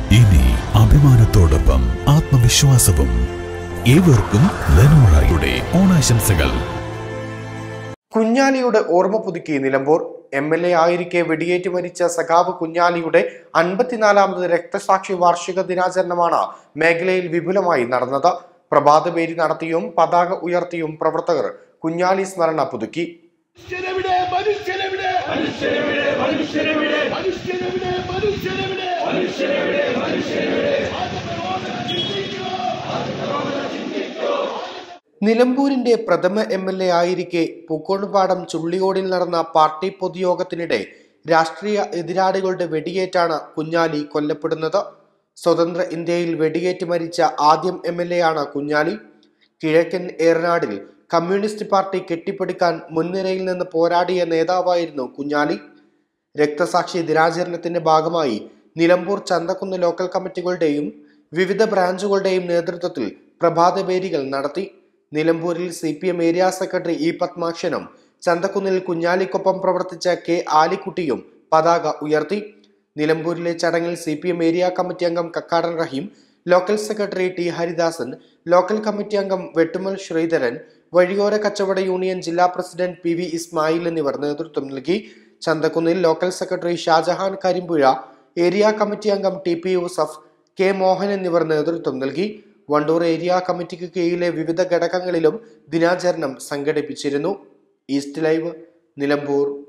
ഇനി അഭിമാനത്തോടൊപ്പം ആത്മവിശ്വാസവും ഏവർക്കും ലെനോറയുടെ ഓണാശംസകൾ കുഞ്ഞാലിയുടെ ഓർമ്മ പുതുക്കി നിലമ്പൂർ എം എൽ എ ആയിരിക്കെ വെടിയേറ്റ് മരിച്ച സഖാവ് കുഞ്ഞാലിയുടെ അൻപത്തിനാലാമത് രക്തസാക്ഷി വാർഷിക ദിനാചരണമാണ് മേഖലയിൽ വിപുലമായി നടന്നത് പ്രഭാതപേരി നടത്തിയും പതാക ഉയർത്തിയും പ്രവർത്തകർ കുഞ്ഞാലി സ്മരണ പുതുക്കി മനുഷ്യരെവിടെ മനുഷ്യരെവിടെ മനുഷ്യരെവിടെ മനുഷ്യരെവിടെ മനുഷ്യരെവിടെ മനുഷ്യരെവിടെ മനുഷ്യരെവിടെ മനുഷ്യരെവിടെ നിലമ്പൂരിന്റെ പ്രഥമ എം എൽ എ ആയിരിക്കെ പൂക്കോടുപാടം ചുള്ളിയോടിൽ നടന്ന പാർട്ടി പൊതുയോഗത്തിനിടെ രാഷ്ട്രീയ എതിരാളികളുടെ വെടിയേറ്റാണ് കുഞ്ഞാലി കൊല്ലപ്പെടുന്നത് സ്വതന്ത്ര ഇന്ത്യയിൽ വെടിയേറ്റ് മരിച്ച ആദ്യം എം എൽ എ ആണ് കുഞ്ഞാലി കിഴക്കൻ ഏറനാടിൽ കമ്മ്യൂണിസ്റ്റ് പാർട്ടി കെട്ടിപ്പടുക്കാൻ മുൻനിരയിൽ നിന്ന് പോരാടിയ നേതാവായിരുന്നു കുഞ്ഞാലി രക്തസാക്ഷി ദിനാചരണത്തിന്റെ ഭാഗമായി നിലമ്പൂർ ചന്തക്കുന്ന് ലോക്കൽ കമ്മിറ്റികളുടെയും വിവിധ ബ്രാഞ്ചുകളുടെയും നേതൃത്വത്തിൽ പ്രഭാതപേരികൾ നടത്തി നിലമ്പൂരിൽ C P M area secretary E പത്മാക്ഷനും ചന്തക്കുന്നിൽ കുഞ്ഞാലിക്കൊപ്പം പ്രവർത്തിച്ച കെ ആലിക്കുട്ടിയും പതാക ഉയർത്തി നിലമ്പൂരിലെ ചടങ്ങിൽ C P M area committee അംഗം Kakkadan Rahim local secretary T Haridasan local committee അംഗം വെട്ടുമൽ ശ്രീധരൻ വഴിയോര കച്ചവട യൂണിയൻ ജില്ലാ പ്രസിഡന്റ് പി വി ഇസ്മായിൽ എന്നിവർ നേതൃത്വം നൽകി ചന്തക്കുന്നിൽ local secretary Shahjahan Karimpuzha area committee അംഗം T P Yusuf K Mohan എന്നിവർ നേതൃത്വം നൽകി വണ്ടൂർ ഏരിയ കമ്മിറ്റിക്ക് കീഴിലെ വിവിധ ഘടകങ്ങളിലും ദിനാചരണം സംഘടിപ്പിച്ചിരുന്നു ഈസ്റ്റ് ലൈവ് നിലമ്പൂർ